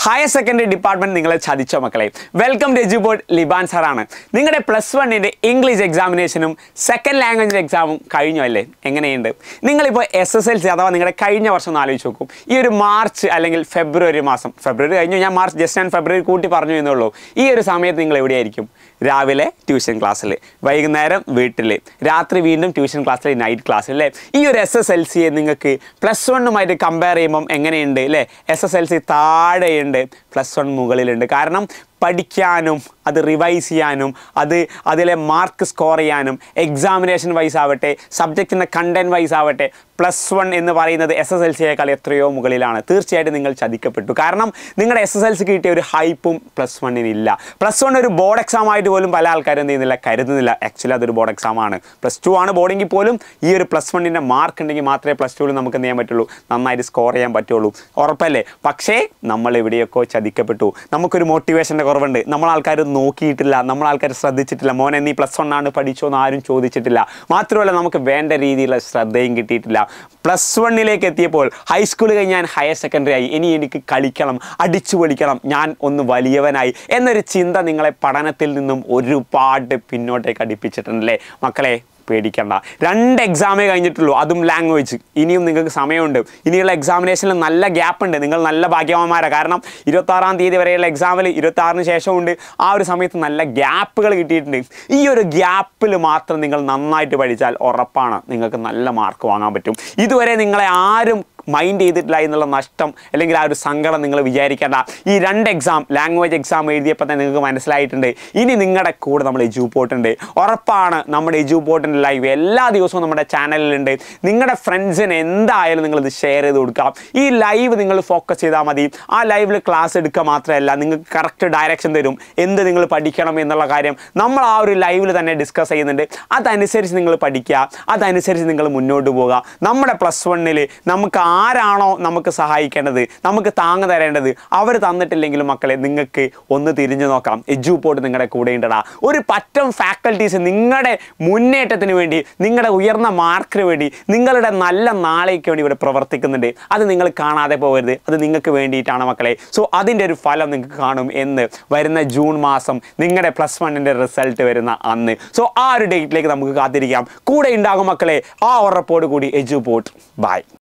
higher secondary department നിങ്ങളെ ചതിച്ചോ മക്കളെ welcome to എജുബോർഡ് ലിബാൻ സാറാണ് നിങ്ങളുടെ പ്ലസ് വണ്ണിൻ്റെ ഇംഗ്ലീഷ് എക്സാമിനേഷനും സെക്കൻഡ് ലാംഗ്വേജ് എക്സാമും കഴിഞ്ഞു അല്ലേ എങ്ങനെയുണ്ട് നിങ്ങളിപ്പോൾ എസ് എസ് എൽ സി അഥവാ നിങ്ങളുടെ കഴിഞ്ഞ വർഷം ഒന്ന് ആലോചിച്ച് നോക്കും ഈ ഒരു മാർച്ച് അല്ലെങ്കിൽ ഫെബ്രുവരി മാസം ഫെബ്രുവരി കഴിഞ്ഞു ഞാൻ മാർച്ച് ജസ്റ്റ് ഞാൻ ഫെബ്രുവരി കൂട്ടി പറഞ്ഞു എന്നുള്ളൂ ഈ ഒരു സമയത്ത് നിങ്ങൾ എവിടെയായിരിക്കും രാവിലെ ട്യൂഷൻ ക്ലാസ്സിൽ വൈകുന്നേരം വീട്ടിൽ രാത്രി വീണ്ടും ട്യൂഷൻ ക്ലാസ്സിൽ നൈറ്റ് ക്ലാസ് അല്ലേ ഈ ഒരു എസ് എസ് എൽ സിയെ നിങ്ങൾക്ക് പ്ലസ് വണ്ണുമായിട്ട് കമ്പയർ ചെയ്യുമ്പം എങ്ങനെയുണ്ട് അല്ലേ എസ് എസ് എൽ സി താഴെയുണ്ട് പ്ലസ് വൺ മുകളിലുണ്ട് കാരണം പഠിക്കാനും അത് റിവൈസ് ചെയ്യാനും അത് അതിലെ മാർക്ക് സ്കോർ ചെയ്യാനും എക്സാമിനേഷൻ വൈസ് ആവട്ടെ സബ്ജക്റ്റിൻ്റെ കണ്ടൻറ് വൈസ് ആവട്ടെ പ്ലസ് വൺ എന്ന് പറയുന്നത് എസ് എസ് എൽ സിയേക്കാൾ എത്രയോ മുകളിലാണ് തീർച്ചയായിട്ടും നിങ്ങൾ ചതിക്കപ്പെട്ടു കാരണം നിങ്ങളുടെ എസ് എസ് എൽ സി കിട്ടിയ ഒരു ഹൈപ്പും പ്ലസ് വണ്ണിനില്ല പ്ലസ് വൺ ഒരു ബോർഡ് എക്സാം ആയിട്ട് പോലും പല ആൾക്കാരും എന്ത് ചെയ്യുന്നില്ല കരുതുന്നില്ല ആക്ച്വലി അതൊരു ബോർഡ് എക്സാം ആണ് പ്ലസ് ടു ആണ് ബോർഡെങ്കിൽ പോലും ഈ ഒരു പ്ലസ് വണ്ണിൻ്റെ മാർക്ക് ഉണ്ടെങ്കിൽ മാത്രമേ പ്ലസ് ടുവിൽ നമുക്ക് എന്ത് ചെയ്യാൻ പറ്റുള്ളൂ നന്നായിട്ട് സ്കോർ ചെയ്യാൻ പറ്റുള്ളൂ ഉറപ്പല്ലേ പക്ഷേ നമ്മൾ എവിടെയൊക്കെ ചതിക്കപ്പെട്ടു നമുക്കൊരു മോട്ടിവേഷൻ്റെ കുറവുണ്ട് നമ്മൾ ആൾക്കാർ നോക്കിയിട്ടില്ല നമ്മൾ ആൾക്കാർ ശ്രദ്ധിച്ചിട്ടില്ല മോനെ നീ പ്ലസ് വൺ ആണ് പഠിച്ചോ എന്ന് ആരും ചോദിച്ചിട്ടില്ല മാത്രമല്ല നമുക്ക് വേണ്ട രീതിയിലുള്ള ശ്രദ്ധയും കിട്ടിയിട്ടില്ല പ്ലസ് വണ്ണിലേക്ക് എത്തിയപ്പോൾ ഹൈസ്കൂൾ കഴിഞ്ഞ് ഞാൻ ഹയർ സെക്കൻഡറി ആയി ഇനി എനിക്ക് കളിക്കണം അടിച്ചു പൊളിക്കണം ഞാൻ ഒന്ന് വലിയവനായി എന്നൊരു ചിന്ത നിങ്ങളെ പഠനത്തിൽ നിന്നും ഒരുപാട് പിന്നോട്ടേക്ക് അടുപ്പിച്ചിട്ടുണ്ടല്ലേ മക്കളെ പേടിക്കണ്ട രണ്ട് എക്സാമേ കഴിഞ്ഞിട്ടുള്ളൂ അതും ലാംഗ്വേജ് ഇനിയും നിങ്ങൾക്ക് സമയമുണ്ട് ഇനിയുള്ള എക്സാമിനേഷനിൽ നല്ല ഗ്യാപ്പ് ഉണ്ട് നിങ്ങൾ നല്ല ഭാഗ്യവാന്മാരാണ് കാരണം ഇരുപത്താറാം തീയതി വരെയുള്ള എക്സാമിൽ ഇരുപത്താറിന് ശേഷമുണ്ട് ആ ഒരു സമയത്ത് നല്ല ഗ്യാപ്പുകൾ കിട്ടിയിട്ടുണ്ട് ഈ ഒരു ഗ്യാപ്പിൽ മാത്രം നിങ്ങൾ നന്നായിട്ട് പഠിച്ചാൽ ഉറപ്പാണ് നിങ്ങൾക്ക് നല്ല മാർക്ക് വാങ്ങാൻ പറ്റും ഇതുവരെ നിങ്ങളെ ആരും മൈൻഡ് ചെയ്തിട്ടില്ല എന്നുള്ള നഷ്ടം അല്ലെങ്കിൽ ആ ഒരു സങ്കടം നിങ്ങൾ വിചാരിക്കേണ്ട ഈ രണ്ട് എക്സാം ലാംഗ്വേജ് എക്സാം എഴുതിയപ്പോൾ തന്നെ നിങ്ങൾക്ക് മനസ്സിലായിട്ടുണ്ട് ഇനി നിങ്ങളുടെ കൂടെ നമ്മൾ എജു പോർട്ടുണ്ട് ഉറപ്പാണ് നമ്മുടെ എജു പോർട്ടിൻ്റെ ലൈവ് എല്ലാ ദിവസവും നമ്മുടെ ചാനലിലുണ്ട് നിങ്ങളുടെ ഫ്രണ്ട്സിന് എന്തായാലും നിങ്ങളിത് ഷെയർ ചെയ്ത് കൊടുക്കാം ഈ ലൈവ് നിങ്ങൾ ഫോക്കസ് ചെയ്താൽ മതി ആ ലൈവിൽ ക്ലാസ് എടുക്കുക മാത്രമല്ല നിങ്ങൾക്ക് കറക്റ്റ് ഡയറക്ഷൻ തരും എന്ത് നിങ്ങൾ പഠിക്കണം എന്നുള്ള കാര്യം നമ്മൾ ആ ഒരു ലൈവിൽ തന്നെ ഡിസ്കസ് ചെയ്യുന്നുണ്ട് അതനുസരിച്ച് നിങ്ങൾ പഠിക്കുക അതനുസരിച്ച് നിങ്ങൾ മുന്നോട്ട് പോകുക നമ്മുടെ പ്ലസ് വണ്ണിൽ നമുക്ക് ആരാണോ നമുക്ക് സഹായിക്കേണ്ടത് നമുക്ക് താങ്ങ് തരേണ്ടത് അവർ തന്നിട്ടില്ലെങ്കിലും മക്കളെ നിങ്ങൾക്ക് ഒന്ന് തിരിഞ്ഞു നോക്കാം എജു പോട്ട് നിങ്ങളുടെ കൂടെ ഉണ്ടടാ ഒരു പറ്റം ഫാക്കൽറ്റീസ് നിങ്ങളുടെ മുന്നേറ്റത്തിന് വേണ്ടി നിങ്ങളുടെ ഉയർന്ന മാർക്കിന് വേണ്ടി നിങ്ങളുടെ നല്ല നാളേക്ക് വേണ്ടി ഇവിടെ പ്രവർത്തിക്കുന്നുണ്ട് അത് നിങ്ങൾ കാണാതെ പോകരുത് അത് നിങ്ങൾക്ക് വേണ്ടിയിട്ടാണ് മക്കളെ സോ അതിൻ്റെ ഒരു ഫലം നിങ്ങൾക്ക് കാണും എന്ന് വരുന്ന ജൂൺ മാസം നിങ്ങളുടെ പ്ലസ് വണ്ണിൻ്റെ റിസൾട്ട് വരുന്ന അന്ന് സോ ആ ഒരു ഡേറ്റിലേക്ക് നമുക്ക് കാത്തിരിക്കാം കൂടെ ഉണ്ടാകും മക്കളെ ആ ഉറപ്പോട് കൂടി എജു പോട്ട് ബൈ